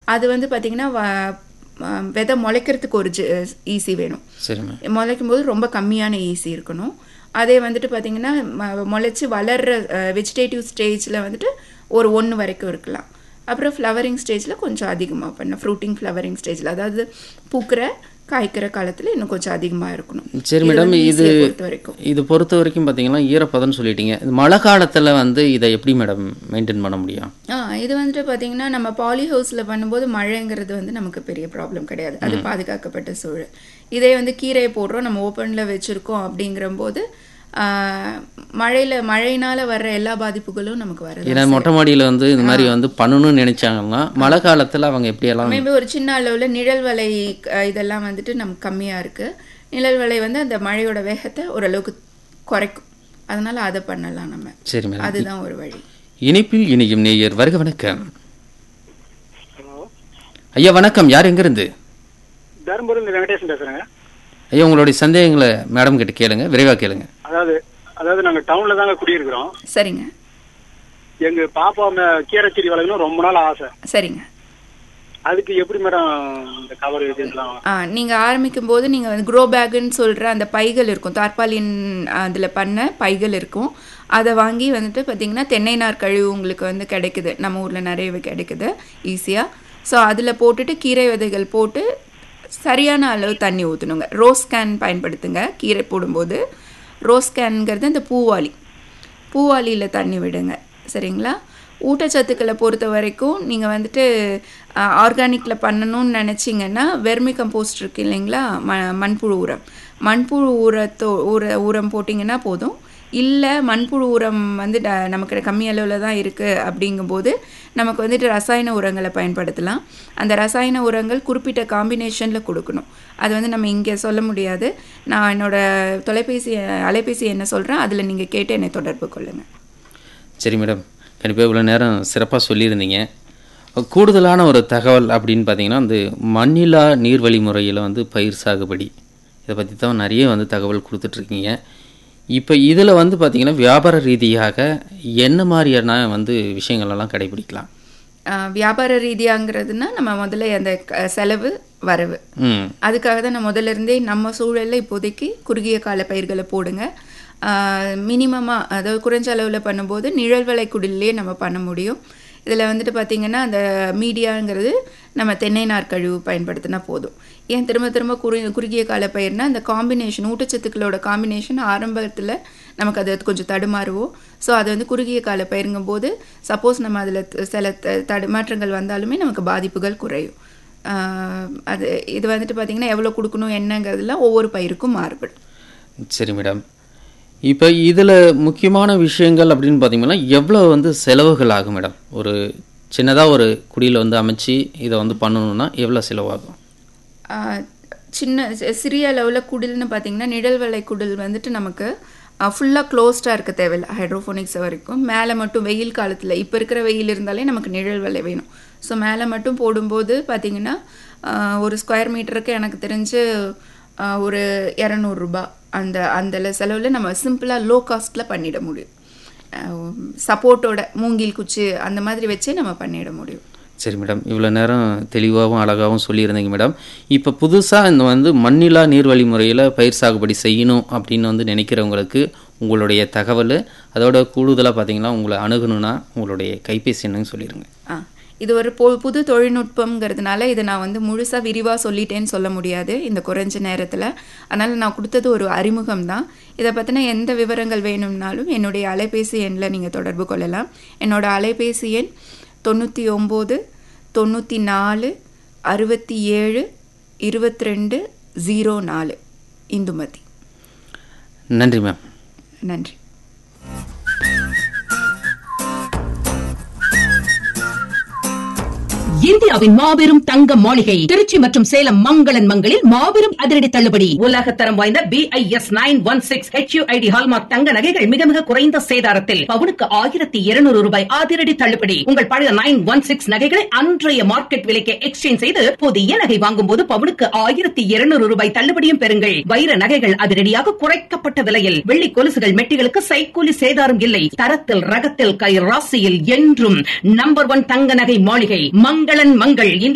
அது வந்து பார்த்தீங்கன்னா வ- அஹ் விதை முளைக்கிறதுக்கு ஒரு ஈஸி வேணும் சரி மேம் முளைக்கும் போது ரொம்ப கம்மியான ஈஸி இருக்கணும் அதே வந்துட்டு பார்த்தீங்கன்னா ம- முளைச்சு வளர்ற வெஜிடேட்டிவ் ஸ்டேஜில் வந்துட்டு ஒரு ஒன்று வரைக்கும் இருக்கலாம் அப்புறம் ஃப்ளவரிங் ஸ்டேஜில் கொஞ்சம் அதிகமாக பண்ண ஃப்ரூட்டிங் ஃப்ளவரிங் ஸ்டேஜில் அதாவது பூக்கிற காய்க்கிற காலத்தில் இன்னும் கொஞ்சம் அதிகமாக இருக்கணும் சரி மேடம் வந்து இது easy-ய பொறுத்த வரைக்கும் இது பொறுத்த வரைக்கும் பார்த்தீங்கன்னா ஈரப்பதம்னு சொல்லிட்டீங்க இது மழை காலத்தில் வந்து இதை எப்படி மேடம் மெயின்டைன் பண்ண முடியும் ஆ இது வந்துட்டு பார்த்தீங்கன்னா நம்ம பாலி ஹவுஸில் பண்ணும்போது மழைங்கிறது வந்து நமக்கு பெரிய ப்ராப்ளம் கிடையாது அது பாதுகாக்கப்பட்ட சூழல் இதே வந்து கீரையை போடுறோம் நம்ம ஓப்பனில் வச்சுருக்கோம் அப்படிங்கிறம்போது மழையில் மழையினால் வர்ற எல்லா பாதிப்புகளும் நமக்கு வருது ஏன்னா மொட்டை மாடியில் வந்து இந்த மாதிரி வந்து பண்ணணும்னு நினைச்சாங்கன்னா மழை காலத்தில் அவங்க எப்படியெல்லாம் மேபி ஒரு சின்ன அளவில் நிழல் வலை அஹ், இதெல்லாம் வந்துட்டு நமக்கு கம்மியாக இருக்குது நிழல் வலை வந்து அந்த மழையோட வேகத்தை ஓரளவுக்கு குறைக்கும் அதனால அதை பண்ணலாம் நம்ம சரி மேடம் அதுதான் ஒரு வழி இனிப்பில் இனியும் நேயர் வருக வணக்கம் ஹலோ ஐயா வணக்கம் யார் எங்கிருந்து தருமபுரியில் வெங்கடேசன் பேசுறேங்க ஐயா உங்களுடைய சந்தேகங்களை மேடம் கிட்ட கேளுங்க விரைவாக கேளுங்க அதாவது அதாவது நாங்க டவுன்ல தாங்க குடியிருக்கிறோம் சரிங்க எங்க பாப்பா ம- கீரை செடி வளர்க்கணும் ரொம்ப நாள் ஆசை சரிங்க அதுக்கு எப்படி மேடம் இந்த கவர் இதெல்லாம் ஆ நீங்கள் ஆரம்பிக்கும் போது நீங்கள் வந்து க்ரோ பேக்குன்னு சொல்கிற அந்த பைகள் இருக்கும் தார்பாலின் அதில் பண்ண பைகள் இருக்கும் அதை வாங்கி வந்துட்டு பார்த்தீங்கன்னா தென்னை நார் கழிவு உங்களுக்கு வந்து கிடைக்குது நம்ம ஊரில் நிறையவே கிடைக்குது ஈஸியாக ஸோ அதில் போட்டுட்டு கீரை விதைகள் போட்டு சரியான அளவு தண்ணி ஊற்றணுங்க ரோஸ் கேன் பயன்படுத்துங்க கீரை போடும்போது ரோஸ் கேன்ங்கிறது அந்த பூவாளி பூவாளியில் தண்ணி விடுங்க சரிங்களா ஊட்டச்சத்துக்களை பொறுத்த வரைக்கும் நீங்கள் வந்துட்டு ஆர்கானிக்கில் பண்ணணும்னு நினச்சிங்கன்னா வெர்மி கம்போஸ்ட் இருக்கு இல்லைங்களா ம மண்புழு உரம் மண்புழு உரத்தோ உர உரம் போட்டிங்கன்னா போதும் இல்லை மண்புழு உரம் வந்து ட நமக்கு கம்மி அளவில் தான் இருக்குது அப்படிங்கும்போது நமக்கு வந்துட்டு ரசாயன உரங்களை பயன்படுத்தலாம் அந்த ரசாயன உரங்கள் குறிப்பிட்ட காம்பினேஷனில் கொடுக்கணும் அது வந்து நம்ம இங்கே சொல்ல முடியாது நான் என்னோட தொலைபேசி அலைபேசி என்ன சொல்கிறேன் அதில் நீங்கள் கேட்டு என்னை தொடர்பு கொள்ளுங்கள் சரி மேடம் கண்டிப்பாக இவ்வளோ நேரம் சிறப்பாக சொல்லியிருந்தீங்க கூடுதலான ஒரு தகவல் அப்படின்னு பார்த்தீங்கன்னா வந்து மண்ணிலா நீர்வழி முறையில் வந்து பயிர் சாகுபடி இதை பற்றி தான் நிறைய வந்து தகவல் கொடுத்துட்ருக்கீங்க இப்போ இதில் வந்து பார்த்தீங்கன்னா வியாபார ரீதியாக என்ன மாதிரியான வந்து விஷயங்களெல்லாம் கடைபிடிக்கலாம் ஆஹ் வியாபார ரீதியாங்கிறதுனா நம்ம முதல்ல அந்த க- செலவு வரவு ம் அதுக்காக தான் நான் முதல்ல இருந்தே நம்ம சூழலில் இப்போதைக்கு குறுகிய கால பயிர்களை போடுங்க மினிமமாக அதாவது குறைஞ்ச அளவில் பண்ணும்போது நிழல் விலை குடிலே நம்ம பண்ண முடியும் இதில் வந்துட்டு பார்த்திங்கன்னா அந்த மீடியாங்கிறது நம்ம தென்னை நார் கழிவு பயன்படுத்தினா போதும் ஏன் திரும்ப திரும்ப குறு குறுகிய கால பயிர்னா அந்த காம்பினேஷன் ஊட்டச்சத்துக்களோட காம்பினேஷன் ஆரம்பத்தில் நமக்கு அது கொஞ்சம் தடுமாறுவோம் ஸோ அது வந்து குறுகிய கால பயிருங்கும் போது சப்போஸ் நம்ம அதில் சில த- தடுமாற்றங்கள் வந்தாலுமே நமக்கு பாதிப்புகள் குறையும் ஆஹ் அது இது வந்துட்டு பார்த்தீங்கன்னா எவ்வளோ கொடுக்கணும் என்னங்கிறதுலாம் ஒவ்வொரு பயிருக்கும் மாறுபடும் சரி மேடம் இப்போ இதில் முக்கியமான விஷயங்கள் அப்படின்னு பார்த்தீங்கன்னா எவ்வளோ வந்து செலவுகள் ஆகும் மேடம் ஒரு சின்னதாக ஒரு குடியில் வந்து அமைச்சு இதை வந்து பண்ணணும்னா எவ்வளோ செலவாகும் ஆஹ் சின்ன சி- சிறிய அளவில் குடில்னு பார்த்தீங்கன்னா நிழல் வலை குடில் வந்துட்டு நமக்கு ஃபுல்லாக க்ளோஸ்டாக இருக்க தேவையில்லை ஹைட்ரோஃபோனிக்ஸ் வரைக்கும் மேலே மட்டும் வெயில் காலத்தில் இப்போ இருக்கிற வெயில் இருந்தாலே நமக்கு நிழல் வலை வேணும் ஸோ மேலே மட்டும் போடும்போது பார்த்தீங்கன்னா ஆஹ் ஒரு ஸ்கொயர் மீட்டருக்கு எனக்கு தெரிஞ்சு ஆஹ் ஒரு இரநூறுபா அந்த அந்த செலவில் நம்ம சிம்பிளாக லோ காஸ்ட்டில் பண்ணிட முடியும் சப்போர்ட்டோட மூங்கில் குச்சி அந்த மாதிரி வச்சே நம்ம பண்ணிட முடியும் சரி மேடம் இவ்வளோ நேரம் தெளிவாகவும் அழகாகவும் சொல்லியிருந்தீங்க மேடம் இப்போ புதுசாக இந்த வந்து மண்ணிலா நீர்வழி முறையில் பயிர் சாகுபடி செய்யணும் அப்படின்னு வந்து நினைக்கிறவங்களுக்கு உங்களுடைய தகவல் அதோட கூடுதலாக பார்த்தீங்கன்னா உங்களை அணுகணும்னா உங்களுடைய கைபேசி என்னன்னு சொல்லிடுங்க ஆ இது ஒரு பொ புது தொழில்நுட்பங்கிறதுனால இதை நான் வந்து முழுசாக விரிவாக சொல்லிட்டேன்னு சொல்ல முடியாது இந்த குறைஞ்ச நேரத்தில் அதனால் நான் கொடுத்தது ஒரு அறிமுகம் தான் இதை பற்றின எந்த விவரங்கள் வேணும்னாலும் என்னுடைய அலைபேசி எண்ணில் நீங்கள் தொடர்பு கொள்ளலாம் என்னோட அலைபேசி எண் தொண்ணூற்றி ஒம்பது தொண்ணூற்றி நாலு அறுபத்தி ஏழு இருபத்தி ரெண்டு ஜீரோ நாலு இந்துமதி நன்றி மேம் நன்றி இந்தியாவின் மாபெரும் தங்க மாளிகை திருச்சி மற்றும் சேலம் மங்களன் மங்களில் மாபெரும் அதிரடி தள்ளுபடி உலகத்தரம் வாய்ந்த B I S nine one six HUID hallmark தங்க நகைகள் மிக மிக குறைந்த சேதாரத்தில் பவுனுக்கு ஆயிரத்தி இருநூறு ரூபாய் அதிரடி தள்ளுபடி உங்கள் பழைய நைன் ஒன் சிக்ஸ் நகைகளை அன்றைய மார்க்கெட் விலைக்கு எக்ஸ்சேஞ்ச் செய்து புதிய நகை வாங்கும் போது பவுனுக்கு ஆயிரத்தி இருநூறு ரூபாய் தள்ளுபடியும் பெறுங்கள் வைர நகைகள் அதிரடியாக குறைக்கப்பட்ட விலையில் வெள்ளி கொலுசுகள் மெட்டிகளுக்கு சைக்கூலி சேதாரம் இல்லை தரத்தில் ரகத்தில் கை ராசியில் என்றும் நம்பர் ஒன் தங்க நகை மாளிகை மங்களன் மங்கள் இந்தியா